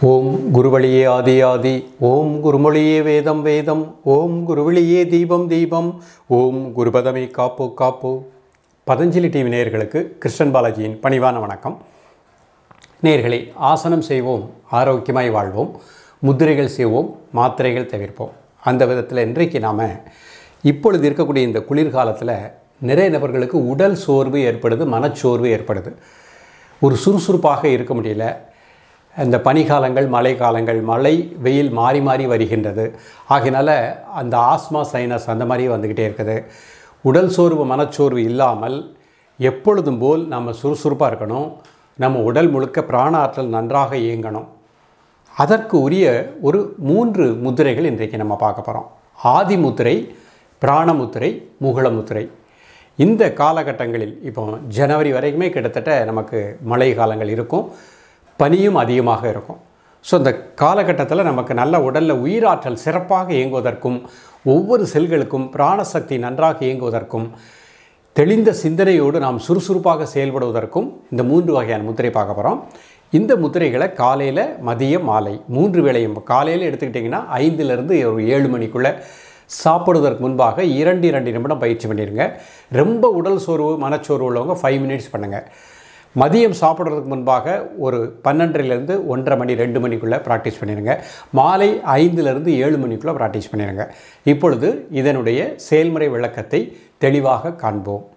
ஓம் குருவழியே ஆதி ஆதி ஓம் குருமொழியே வேதம் வேதம் ஓம் குருவழியே தீபம் தீபம் ஓம் குருபதமே காப்போ காப்போ பதஞ்சலி டிவி நேயர்களுக்கு கிருஷ்ணன் பாலாஜியின் பணிவான வணக்கம் நேயர்களே ஆசனம் செய்வோம் ஆரோக்கியமாய் வாழ்வோம் முத்திரைகள் செய்வோம் மாத்திரைகள் தவிர்ப்போம் அந்த விதத்தில் இன்றைக்கு நாம் இப்பொழுது இருக்கக்கூடிய இந்த குளிர்காலத்தில் நிறைய நபர்களுக்கு உடல் சோர்வு ஏற்படுது மனச்சோர்வு ஏற்படுது ஒரு சுறுசுறுப்பாக இருக்க முடியல இந்த பனிக்காலங்கள் மழை காலங்கள் மழை வெயில் மாறி மாறி வருகின்றது ஆகையினால அந்த ஆஸ்மா சைனஸ் அந்த மாதிரி வந்துக்கிட்டே இருக்குது உடல் சோர்வு மனச்சோர்வு இல்லாமல் எப்பொழுதும் போல் நம்ம சுறுசுறுப்பாக இருக்கணும் நம்ம உடல் முழுக்க பிராண ஆற்றல் நன்றாக இயங்கணும் அதற்கு உரிய ஒரு மூன்று முத்திரைகள் இன்றைக்கு நம்ம பார்க்க போகிறோம் ஆதி முத்திரை பிராணமுத்திரை முகுள முத்திரை இந்த காலகட்டங்களில் இப்போ ஜனவரி வரைக்குமே கிட்டத்தட்ட நமக்கு மழை காலங்கள் இருக்கும் பனியும் அதிகமாக இருக்கும் ஸோ இந்த காலகட்டத்தில் நமக்கு நல்ல உடலில் உயிராற்றல் சிறப்பாக இயங்குவதற்கும் ஒவ்வொரு செல்களுக்கும் பிராணசக்தி நன்றாக இயங்குவதற்கும் தெளிந்த சிந்தனையோடு நாம் சுறுசுறுப்பாக செயல்படுவதற்கும் இந்த மூன்று வகையான முத்திரை பார்க்க போகிறோம் இந்த முத்திரைகளை காலையில் மதியம் மாலை மூன்று வேளையும் காலையில் எடுத்துக்கிட்டிங்கன்னா ஐந்துலேருந்து ஒரு ஏழு மணிக்குள்ளே சாப்பிடுவதற்கு முன்பாக இரண்டு இரண்டு நிமிடம் பயிற்சி பண்ணிடுங்க ரொம்ப உடல் சோர்வு மனச்சோர்வு உள்ளவங்க ஃபைவ் மினிட்ஸ் பண்ணுங்கள் மதியம் சாப்பிட்றதுக்கு முன்பாக ஒரு பன்னெண்டுலேருந்து ஒன்றரை மணி ரெண்டு மணிக்குள்ளே ப்ராக்டிஸ் பண்ணிடுங்க மாலை ஐந்துலேருந்து ஏழு மணிக்குள்ளே ப்ராக்டிஸ் பண்ணிடுங்க இப்பொழுது இதனுடைய செயல்முறை விளக்கத்தை தெளிவாக காண்போம்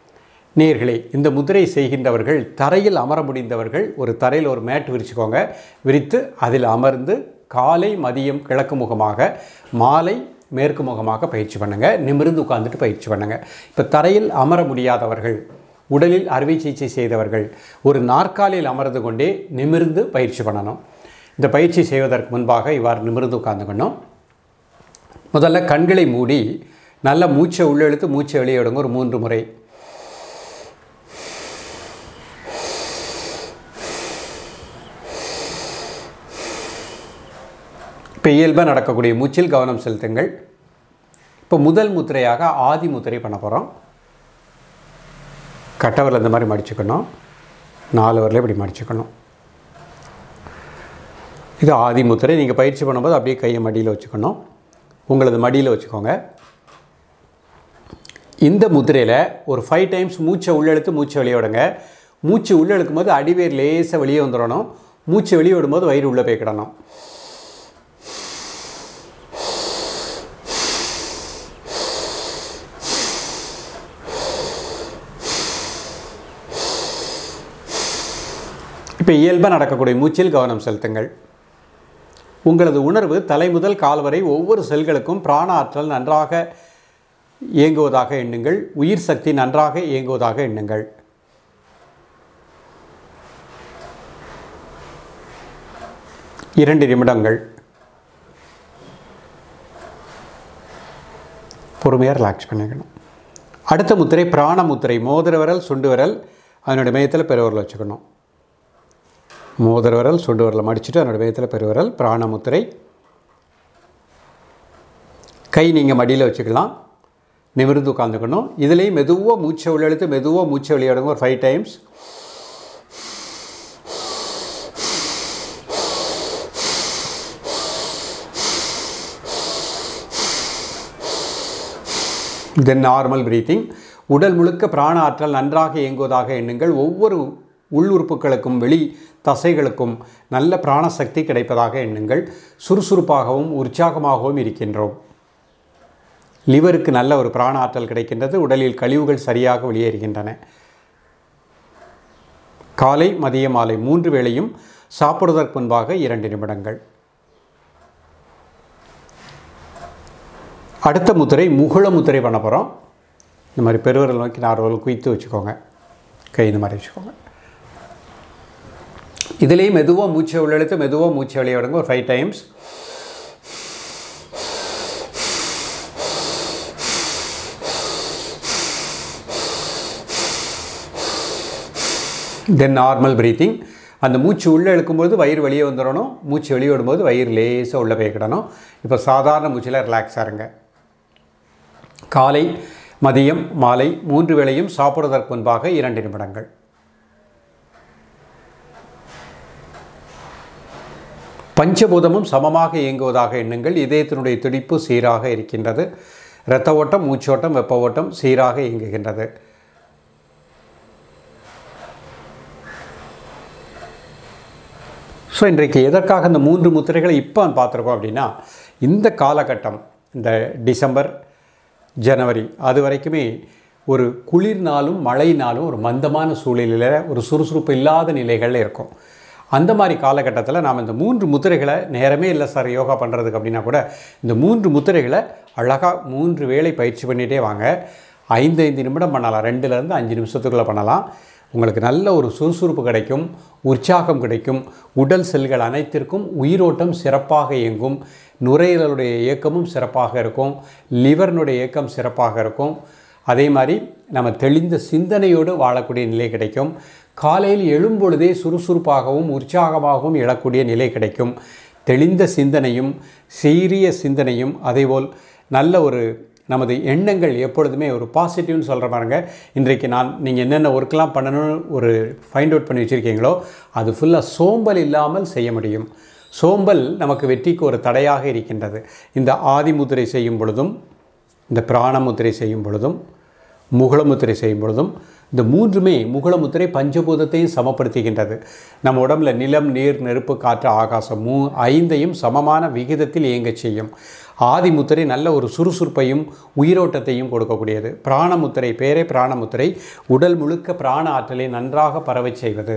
நேர்களே இந்த முதிரை செய்கின்றவர்கள் தரையில் அமர முடிந்தவர்கள் ஒரு தரையில் ஒரு மேட் விரிச்சுக்கோங்க விரித்து அதில் அமர்ந்து காலை மதியம் கிழக்கு முகமாக மாலை மேற்கு முகமாக பயிற்சி பண்ணுங்கள் நிமிர்ந்து உட்காந்துட்டு பயிற்சி பண்ணுங்கள் இப்போ தரையில் அமர முடியாதவர்கள் உடலில் அறுவை சிகிச்சை செய்தவர்கள் ஒரு நாற்காலியில் அமர்ந்து கொண்டே நிமிர்ந்து பயிற்சி பண்ணணும் இந்த பயிற்சி செய்வதற்கு முன்பாக இவ்வாறு நிமிர்ந்து உட்காந்துக்கணும் முதல்ல கண்களை மூடி நல்ல மூச்சை உள்ளெழுத்து மூச்சை வெளியே விடுங்க ஒரு மூன்று முறை இப்போ இயல்பாக நடக்கக்கூடிய மூச்சில் கவனம் செலுத்துங்கள் இப்போ முதல் முத்திரையாக ஆதி முத்திரை பண்ண போகிறோம் கட்டவரில் இந்த மாதிரி மடிச்சுக்கணும் நாலு வரல இப்படி மடிச்சுக்கணும் இது ஆதி முத்திரை நீங்கள் பயிற்சி பண்ணும்போது அப்படியே கையை மடியில் வச்சுக்கணும் உங்களது மடியில் வச்சுக்கோங்க இந்த முத்திரையில் ஒரு ஃபைவ் டைம்ஸ் மூச்சை உள்ளெழுத்து மூச்சை வெளியே விடுங்க மூச்சு உள்ளே இழுக்கும் போது அடிவேர் லேசாக வெளியே வந்துடணும் மூச்சை வெளியே விடும்போது வயிறு உள்ளே போய்க்கிடணும் இப்போ இயல்பாக நடக்கக்கூடிய மூச்சில் கவனம் செலுத்துங்கள் உங்களது உணர்வு தலை முதல் கால் வரை ஒவ்வொரு செல்களுக்கும் பிராண ஆற்றல் நன்றாக இயங்குவதாக எண்ணுங்கள் உயிர் சக்தி நன்றாக இயங்குவதாக எண்ணுங்கள் இரண்டு நிமிடங்கள் பொறுமையாக ரிலாக்ஸ் பண்ணிக்கணும் அடுத்த முத்திரை பிராண முத்திரை மோதிர விரல் சுண்டு விரல் அதனுடைய மையத்தில் பெருவரில் வச்சுக்கணும் மோதிர விரல் சுண்டு விரலை மடிச்சுட்டு அதனுடைய மையத்தில் பெருவிரல் பிராண முத்திரை கை நீங்கள் மடியில் வச்சுக்கலாம் நிமிர்ந்து உட்காந்துக்கணும் இதுலேயும் மெதுவாக மூச்சை உள்ளெழுத்து மெதுவாக மூச்சை வெளியிடுங்க ஒரு five times then normal breathing உடல் முழுக்க பிராண ஆற்றல் நன்றாக இயங்குவதாக எண்ணுங்கள் ஒவ்வொரு உள் உறுப்புகளுக்கும் வெளி தசைகளுக்கும் நல்ல பிராணசக்தி கிடைப்பதாக எண்ணுங்கள் சுறுசுறுப்பாகவும் உற்சாகமாகவும் இருக்கின்றோம் லிவருக்கு நல்ல ஒரு பிராண ஆற்றல் கிடைக்கின்றது உடலில் கழிவுகள் சரியாக வெளியேறுகின்றன காலை மதிய மாலை மூன்று வேளையும் சாப்பிடுவதற்கு முன்பாக இரண்டு நிமிடங்கள் அடுத்த முத்திரை முகுள முத்திரை பண்ண போகிறோம் இந்த மாதிரி பெருவரல் நோக்கி நார்வல் குவித்து வச்சுக்கோங்க கை இந்த மாதிரி வச்சுக்கோங்க இதுலேயும் மெதுவாக மூச்சை உள்ளெழுத்து மெதுவாக மூச்சை வெளியே விடுங்க ஒரு five times then normal breathing அந்த மூச்சு உள்ளே இழுக்கும்போது வயிறு வெளியே வந்துடணும் மூச்சு வெளியே விடும்போது வயிறு லேசாக உள்ளே போய்க்கிடணும் இப்போ சாதாரண மூச்சில் ரிலாக்ஸாக இருங்க காலை மதியம் மாலை மூன்று வேளையும் சாப்பிடுவதற்கு முன்பாக இரண்டு நிமிடங்கள் பஞ்சபூதமும் சமமாக இயங்குவதாக எண்ணுங்கள் இதயத்தினுடைய துடிப்பு சீராக இருக்கின்றது இரத்த ஓட்டம் மூச்சோட்டம் வெப்ப ஓட்டம் சீராக இயங்குகின்றது ஸோ இன்றைக்கு எதற்காக இந்த மூன்று முத்திரைகளை இப்போ பார்த்துருக்கோம் அப்படின்னா இந்த காலகட்டம் இந்த டிசம்பர் ஜனவரி அது வரைக்குமே ஒரு குளிர்னாலும் மழைனாலும் ஒரு மந்தமான சூழ்நிலையில் ஒரு சுறுசுறுப்பு இல்லாத நிலைகள் இருக்கும் அந்த மாதிரி காலகட்டத்தில் நாம் இந்த மூன்று முத்திரைகளை நேரமே இல்லை சார் யோகா பண்ணுறதுக்கு அப்படின்னா கூட இந்த மூன்று முத்திரைகளை அழகாக மூன்று வேளை பயிற்சி பண்ணிகிட்டே வாங்க ஐந்து ஐந்து நிமிடம் பண்ணலாம் ரெண்டுலேருந்து அஞ்சு நிமிஷத்துக்குள்ளே பண்ணலாம் உங்களுக்கு நல்ல ஒரு சுறுசுறுப்பு கிடைக்கும் உற்சாகம் கிடைக்கும் உடல் செல்கள் அனைத்திற்கும் உயிரோட்டம் சிறப்பாக இயங்கும் நுரையீரலுடைய இயக்கமும் சிறப்பாக இருக்கும் லிவர்னுடைய இயக்கம் சிறப்பாக இருக்கும் அதே மாதிரி நம்ம தெளிந்த சிந்தனையோடு வாழக்கூடிய நிலை கிடைக்கும் காலையில் எழும்பொழுதே சுறுசுறுப்பாகவும் உற்சாகமாகவும் எழக்கூடிய நிலை கிடைக்கும் தெளிந்த சிந்தனையும் சீரிய சிந்தனையும் அதேபோல் நல்ல ஒரு நமது எண்ணங்கள் எப்பொழுதுமே ஒரு பாசிட்டிவ்னு சொல்கிற பாருங்க இன்றைக்கு நான் நீங்கள் என்னென்ன ஒர்க்லாம் பண்ணணும்னு ஒரு ஃபைண்ட் அவுட் பண்ணி வச்சுருக்கீங்களோ அது ஃபுல்லாக சோம்பல் இல்லாமல் செய்ய முடியும் சோம்பல் நமக்கு வெற்றிக்கு ஒரு தடையாக இருக்கின்றது இந்த ஆதிமுத்திரை செய்யும் பொழுதும் இந்த பிராணமுத்திரை செய்யும் பொழுதும் முகுளமுத்திரை செய்யும் பொழுதும் இந்த மூன்றுமே முகுளமுத்திரை பஞ்சபூதத்தையும் சமப்படுத்துகின்றது நம்ம உடம்புல நிலம் நீர் நெருப்பு காற்று ஆகாசம் மூ ஐந்தையும் சமமான விகிதத்தில் இயங்கச் செய்யும் ஆதிமுத்திரை நல்ல ஒரு சுறுசுறுப்பையும் உயிரோட்டத்தையும் கொடுக்கக்கூடியது பிராணமுத்திரை பேரே பிராணமுத்திரை உடல் முழுக்க பிராண ஆற்றலை நன்றாக பரவச் செய்வது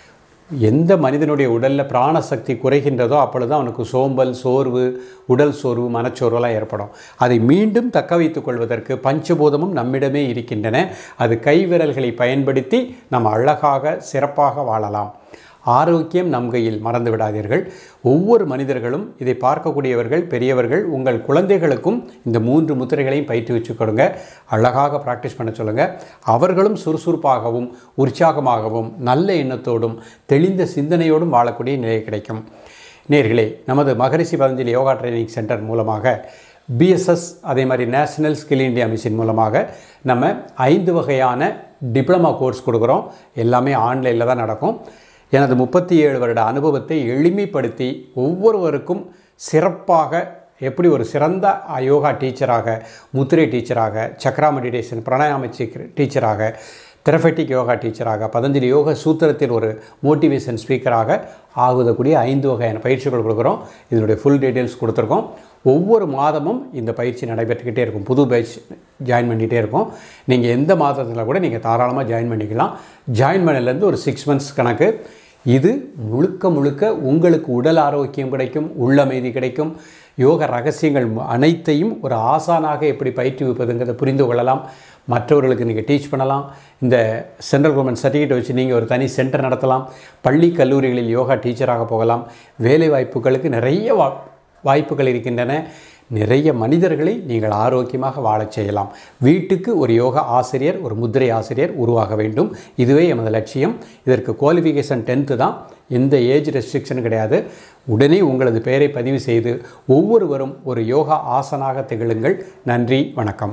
எந்த மனிதனுடைய உடலில் பிராணசக்தி குறைகின்றதோ அப்பொழுது அவனுக்கு சோம்பல் சோர்வு உடல் சோர்வு மனச்சோர்வெல்லாம் ஏற்படும் அதை மீண்டும் தக்க வைத்துக் கொள்வதற்கு பஞ்சபூதமும் நம்மிடமே இருக்கின்றன அது கைவிரல்களை பயன்படுத்தி நம்ம அழகாக சிறப்பாக வாழலாம் ஆரோக்கியம் நம் கையில் மறந்து விடாதீர்கள் ஒவ்வொரு மனிதர்களும் இதை பார்க்கக்கூடியவர்கள் பெரியவர்கள் உங்கள் குழந்தைகளுக்கும் இந்த மூன்று முத்திரைகளையும் பயிற்சி வச்சு கொடுங்க அழகாக ப்ராக்டிஸ் பண்ண சொல்லுங்கள் அவர்களும் சுறுசுறுப்பாகவும் உற்சாகமாகவும் நல்ல எண்ணத்தோடும் தெளிந்த சிந்தனையோடும் வாழக்கூடிய நிலை கிடைக்கும் நேர்களே நமது மகரிஷி பதஞ்சலி யோகா ட்ரைனிங் சென்டர் மூலமாக பிஎஸ்எஸ் அதே மாதிரி நேஷனல் ஸ்கில் இந்தியா மிஷின் மூலமாக நம்ம ஐந்து வகையான டிப்ளமா கோர்ஸ் கொடுக்குறோம் எல்லாமே ஆன்லைனில் தான் நடக்கும் எனது முப்பத்தி ஏழு வருட அனுபவத்தை எளிமைப்படுத்தி ஒவ்வொருவருக்கும் சிறப்பாக எப்படி ஒரு சிறந்த யோகா டீச்சராக முத்திரை டீச்சராக சக்ரா மெடிடேஷன் பிராணாயாம டீச்சராக தெரபெட்டிக் யோகா டீச்சராக பதஞ்சலி யோக சூத்திரத்தில் ஒரு மோட்டிவேஷன் ஸ்பீக்கராக ஆகுதக்கூடிய ஐந்து வகையான பயிற்சிகள் கொடுக்குறோம் இதனுடைய ஃபுல் டீட்டெயில்ஸ் கொடுத்துருக்கோம் ஒவ்வொரு மாதமும் இந்த பயிற்சி நடைபெற்றுக்கிட்டே இருக்கும் புது பேட்ச் ஜாயின் பண்ணிகிட்டே இருக்கும் நீங்கள் எந்த மாதத்தில் கூட நீங்கள் தாராளமாக ஜாயின் பண்ணிக்கலாம் ஜாயின் பண்ணலேருந்து ஒரு சிக்ஸ் மந்த்ஸ் கணக்கு இது முழுக்க முழுக்க உங்களுக்கு உடல் ஆரோக்கியம் கிடைக்கும் உள்ளமைதி கிடைக்கும் யோக ரகசியங்கள் அனைத்தையும் ஒரு ஆசானாக எப்படி பயிற்றுவிப்பதுங்கிறத புரிந்து கொள்ளலாம் மற்றவர்களுக்கு நீங்கள் டீச் பண்ணலாம் இந்த சென்ட்ரல் கவர்மெண்ட் சர்டிஃபிகேட் வச்சு நீங்கள் ஒரு தனி சென்டர் நடத்தலாம் பள்ளி கல்லூரிகளில் யோகா டீச்சராக போகலாம் வேலை வாய்ப்புகளுக்கு நிறைய வா வாய்ப்புகள் இருக்கின்றன நிறைய மனிதர்களை நீங்கள் ஆரோக்கியமாக வாழச் செய்யலாம் வீட்டுக்கு ஒரு யோகா ஆசிரியர் ஒரு முத்திரை ஆசிரியர் உருவாக வேண்டும் இதுவே எமது லட்சியம் இதற்கு குவாலிஃபிகேஷன் டென்த்து தான் எந்த ஏஜ் ரெஸ்ட்ரிக்ஷன் கிடையாது உடனே உங்களது பெயரை பதிவு செய்து ஒவ்வொருவரும் ஒரு யோகா ஆசனாக திகழுங்கள் நன்றி வணக்கம்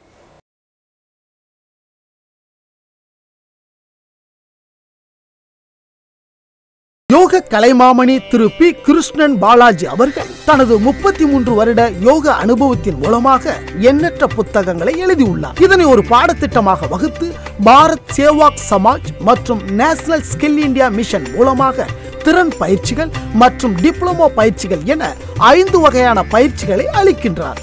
யோக கலைமாமணி திரு பி கிருஷ்ணன் பாலாஜி அவர்கள் தனது முப்பத்தி மூன்று வருட யோக அனுபவத்தின் மூலமாக எண்ணற்ற புத்தகங்களை எழுதியுள்ளார் இதனை ஒரு பாடத்திட்டமாக வகுத்து பாரத் சேவாக் சமாஜ் மற்றும் நேஷனல் ஸ்கில் இந்தியா மிஷன் மூலமாக திறன் பயிற்சிகள் மற்றும் டிப்ளமோ பயிற்சிகள் என ஐந்து வகையான பயிற்சிகளை அளிக்கின்றார்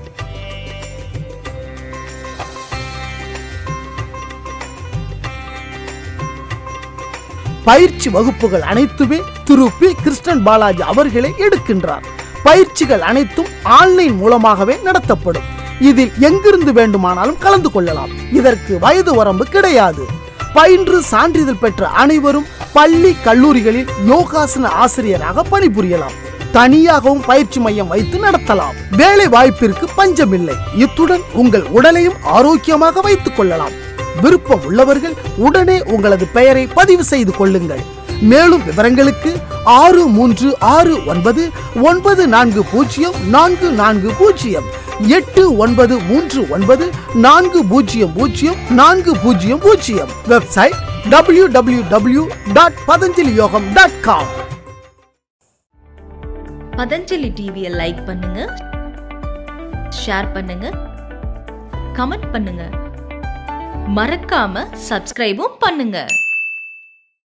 பயிற்சி வகுப்புகள் அனைத்துமே திரு பி கிருஷ்ணன் பாலாஜி அவர்களே எடுக்கின்றார் பயிற்சிகள் அனைத்தும் ஆன்லைன் மூலமாகவே நடத்தப்படும் இதில் எங்கிருந்து வேண்டுமானாலும் கலந்து கொள்ளலாம் இதற்கு வயது வரம்பு கிடையாது பயின்று சான்றிதழ் பெற்ற அனைவரும் பள்ளி கல்லூரிகளில் யோகாசன ஆசிரியராக பணிபுரியலாம் தனியாகவும் பயிற்சி மையம் வைத்து நடத்தலாம் வேலை வாய்ப்பிற்கு பஞ்சமில்லை இத்துடன் உங்கள் உடலையும் ஆரோக்கியமாக வைத்துக் கொள்ளலாம் விருப்பம் உள்ளவர்கள் உடனே உங்களது பெயரை பதிவு செய்து கொள்ளுங்கள் மேலும் விவரங்களுக்கு ஆறு மூன்று ஆறு ஒன்பது ஒன்பது நான்கு பூஜ்ஜியம் நான்கு நான்கு பூஜ்ஜியம் எட்டு ஒன்பது மூன்று ஒன்பது நான்கு பூஜ்ஜியம் பூஜ்ஜியம் நான்கு பூஜ்ஜியம் பூஜ்ஜியம் website W W W dot Patanjali Yogam dot com Patanjali டிவியை லைக் பண்ணுங்க ஷேர் பண்ணுங்க கமெண்ட் பண்ணுங்க மறக்காம சப்ஸ்கிரைபும் பண்ணுங்க